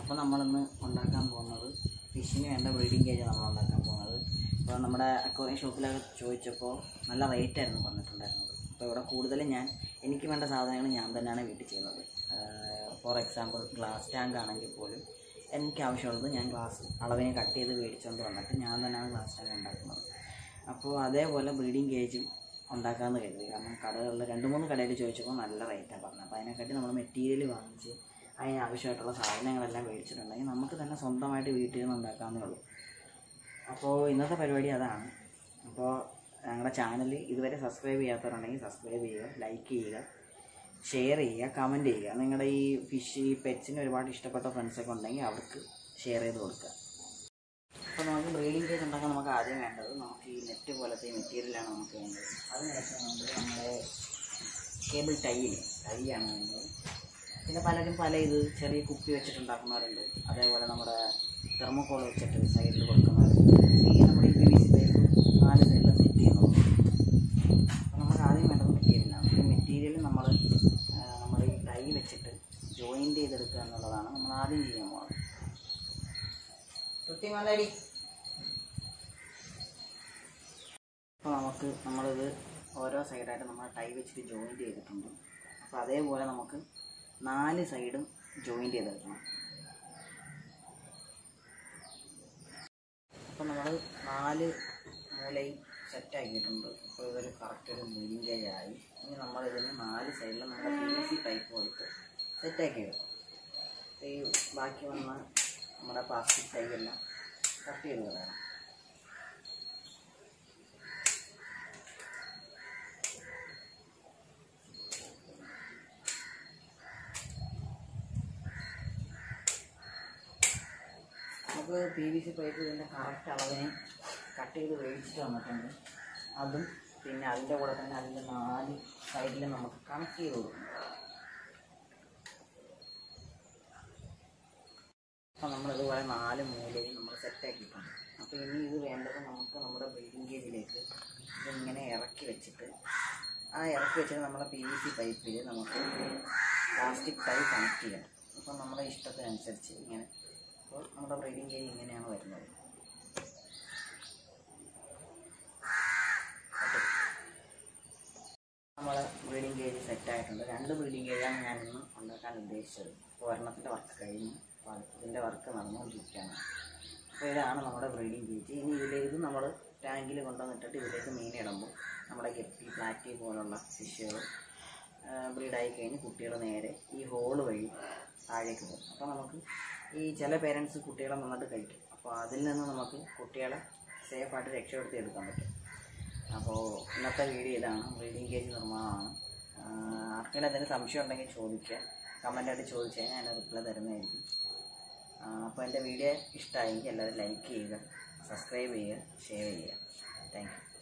അപ്പോൾ നമ്മളിന്ന് ഉണ്ടാക്കാൻ പോകുന്നത് ഫിഷിന് വേണ്ട ബ്രീഡിംഗ് കേജ് നമ്മൾ ഉണ്ടാക്കാൻ പോകുന്നത് അപ്പോൾ നമ്മുടെ അക്വേറിയം ഷോപ്പിലൊക്കെ ചോദിച്ചപ്പോൾ നല്ല റേറ്റ് ആയിരുന്നു പറഞ്ഞിട്ടുണ്ടായിരുന്നത് അപ്പോൾ ഇവിടെ കൂടുതലും ഞാൻ എനിക്ക് വേണ്ട സാധനങ്ങൾ ഞാൻ തന്നെയാണ് വീട്ടിൽ ചെയ്യുന്നത് ഫോർ എക്സാമ്പിൾ ഗ്ലാസ് ടാങ്ക് ആണെങ്കിൽ പോലും എനിക്ക് ആവശ്യമുള്ളത് ഞാൻ ഗ്ലാസ് അളവിനെ കട്ട് ചെയ്ത് മേടിച്ചുകൊണ്ട് വന്നിട്ട് ഞാൻ തന്നെയാണ് ഗ്ലാസ് ടാങ്ക് ഉണ്ടാക്കുന്നത് അപ്പോൾ അതേപോലെ ബ്രീഡിംഗ് കേജും ഉണ്ടാക്കാമെന്ന് കരുതി കാരണം കടകളിൽ രണ്ട് മൂന്ന് കടയിൽ ചോദിച്ചപ്പോൾ നല്ല റേറ്റാണ് പറഞ്ഞത് അപ്പോൾ അതിനെക്കാട്ടി നമ്മൾ മെറ്റീരിയൽ വാങ്ങിച്ച് അതിന് ആവശ്യമായിട്ടുള്ള സാധനങ്ങളെല്ലാം മേടിച്ചിട്ടുണ്ടെങ്കിൽ നമുക്ക് തന്നെ സ്വന്തമായിട്ട് വീട്ടിൽ നിന്ന് ഉണ്ടാക്കാവുന്നേ ഉള്ളൂ അപ്പോൾ ഇന്നത്തെ പരിപാടി അതാണ് അപ്പോൾ ഞങ്ങളുടെ ചാനൽ ഇതുവരെ സബ്സ്ക്രൈബ് ചെയ്യാത്തവരുണ്ടെങ്കിൽ സബ്സ്ക്രൈബ് ചെയ്യുക ലൈക്ക് ചെയ്യുക ഷെയർ ചെയ്യുക കമൻറ്റ് ചെയ്യുക നിങ്ങളുടെ ഈ ഫിഷ് ഈ പെറ്റ്സിന് ഒരുപാട് ഇഷ്ടപ്പെട്ട ഫ്രണ്ട്സൊക്കെ ഉണ്ടെങ്കിൽ അവർക്ക് ഷെയർ ചെയ്ത് കൊടുക്കുക അപ്പോൾ നമുക്ക് ബ്രീഡിംഗ് കേജ് ഉണ്ടാക്കാൻ നമുക്ക് ആദ്യം വേണ്ടത് നമുക്ക് ഈ നെറ്റ് പോലത്തെ മെറ്റീരിയലാണ് നമുക്ക് വേണ്ടത് അതിനുശേഷം നമുക്ക് നമ്മുടെ കേബിൾ ടൈയില് ടൈയാണ് വേണ്ടത് പിന്നെ പലരും പല ഇത് ചെറിയ കുപ്പി വെച്ചിട്ട് ഉണ്ടാക്കുന്നവരുണ്ട് അതേപോലെ നമ്മുടെ തെർമോക്കോൾ വെച്ചിട്ട് സൈഡിൽ കൊടുക്കുന്നവരുണ്ട് ഈ നമ്മുടെ ഈ പി വി സി പൈപ്പ് നാല് സൈഡിൽ സെറ്റ് ചെയ്യുന്നത് അപ്പോൾ നമുക്ക് ആദ്യം വേണ്ടത് മെറ്റീരിയലാണ് ഈ മെറ്റീരിയൽ നമ്മൾ നമ്മൾ ഈ ടൈ വെച്ചിട്ട് ജോയിൻറ്റ് ചെയ്തെടുക്കുക എന്നുള്ളതാണ് നമ്മൾ ആദ്യം ചെയ്യാൻ പോകുന്നത് കുട്ടി മലടി അപ്പോൾ നമുക്ക് നമ്മളിത് ഓരോ സൈഡായിട്ട് നമ്മൾ ടൈ വെച്ചിട്ട് ജോയിൻറ്റ് ചെയ്തിട്ടുണ്ട് അപ്പോൾ അതേപോലെ നമുക്ക് നാല് സൈഡും ജോയിൻറ്റ് ചെയ്തെടുക്കണം അപ്പോൾ നമ്മൾ നാല് മൂലയും സെറ്റാക്കിയിട്ടുണ്ട് അപ്പോൾ ഇതൊരു കറക്റ്റ് ഒരു മീഡിയം ഗേജ് ആയി ഇനി നമ്മളിതിന് നാല് സൈഡിലും നമ്മുടെ പി വി സി പൈപ്പ് കൊടുത്ത് സെറ്റാക്കി വെക്കും അപ്പോൾ ഈ ബാക്കി വന്ന നമ്മുടെ പ്ലാസ്റ്റിക് തൈയെല്ലാം കട്ട് ചെയ്ത് കളയണം നമുക്ക് പി വി സി പൈപ്പ് ഇതിൻ്റെ കറക്റ്റ് അളവിന് കട്ട് ചെയ്ത് മേടിച്ചിട്ട് വന്നിട്ടുണ്ട് അതും പിന്നെ അതിൻ്റെ കൂടെ തന്നെ അതിൻ്റെ നാല് സൈഡിൽ നമുക്ക് കണക്ട് ചെയ്ത് കൊടുക്കണം അപ്പോൾ നമ്മളിതുപോലെ നാല് മൂലയും നമ്മൾ സെറ്റാക്കിയിട്ടുണ്ട് അപ്പോൾ ഇനി ഇത് വേണ്ടത് നമുക്ക് നമ്മുടെ ബ്രീഡിംഗ് കേജിലേക്ക് ഇതിങ്ങനെ ഇറക്കി വെച്ചിട്ട് ആ ഇറക്കി വെച്ചിട്ട് നമ്മുടെ പി വി സി പൈപ്പിൽ നമുക്ക് പ്ലാസ്റ്റിക് ടൈ കണക്ട് ചെയ്യണം അപ്പോൾ നമ്മുടെ ഇഷ്ടത്തിനനുസരിച്ച് ഇങ്ങനെ അപ്പോൾ നമ്മുടെ ബ്രീഡിംഗ് കേജ് ഇങ്ങനെയാണ് വരുന്നത് നമ്മളെ ബ്രീഡിംഗ് കേജ് സെറ്റായിട്ടുണ്ട് രണ്ട് ബ്രീഡിംഗ് കേജാണ് ഞാൻ ഇന്ന് ഉണ്ടാക്കാൻ ഉദ്ദേശിച്ചത് അപ്പോൾ ഒരെണ്ണത്തിൻ്റെ വർക്ക് കഴിഞ്ഞു അപ്പോൾ അടുത്തതിൻ്റെ വർക്ക് നടന്നുകൊണ്ടിരിക്കുകയാണ് അപ്പോൾ ഇതാണ് നമ്മുടെ ബ്രീഡിംഗ് കേജ് ഇനി ഇതിലേക്ക് നമ്മൾ ടാങ്കിൽ കൊണ്ടുവന്നിട്ടിട്ട് ഇതിലേക്ക് മീൻ ഇടുമ്പോൾ നമ്മുടെ ഗപ്പി പ്ലാറ്റി പോലുള്ള ഫിഷുകൾ ബ്രീഡായി കഴിഞ്ഞ് കുട്ടികൾ നേരെ ഈ ഹോള് വഴി താഴേക്ക് പോകും അപ്പോൾ നമുക്ക് ഈ ചില പേരൻസ് കുട്ടികളെ നന്നായിട്ട് കഴിക്കും അപ്പോൾ അതിൽ നിന്ന് നമുക്ക് കുട്ടികളെ സേഫായിട്ട് രക്ഷപ്പെടുത്തി എടുക്കാൻ പറ്റും അപ്പോൾ ഇന്നത്തെ വീഡിയോ ഇതാണ് ബ്രീഡിംഗ് കേജ് നിർമ്മാണമാണ് ആഹ് ആർക്കെങ്കിലും എന്തെങ്കിലും സംശയം ഉണ്ടെങ്കിൽ ചോദിക്കുക കമൻ്റായിട്ട് ചോദിച്ചു കഴിഞ്ഞാൽ ഞാൻ റിപ്ലൈ തരുന്നതായിരിക്കും ആഹ് അപ്പോൾ എൻ്റെ വീഡിയോ ഇഷ്ടമായെങ്കിൽ എല്ലാവരും ലൈക്ക് ചെയ്യുക സബ്സ്ക്രൈബ് ചെയ്യുക ഷെയർ ചെയ്യുക താങ്ക് യു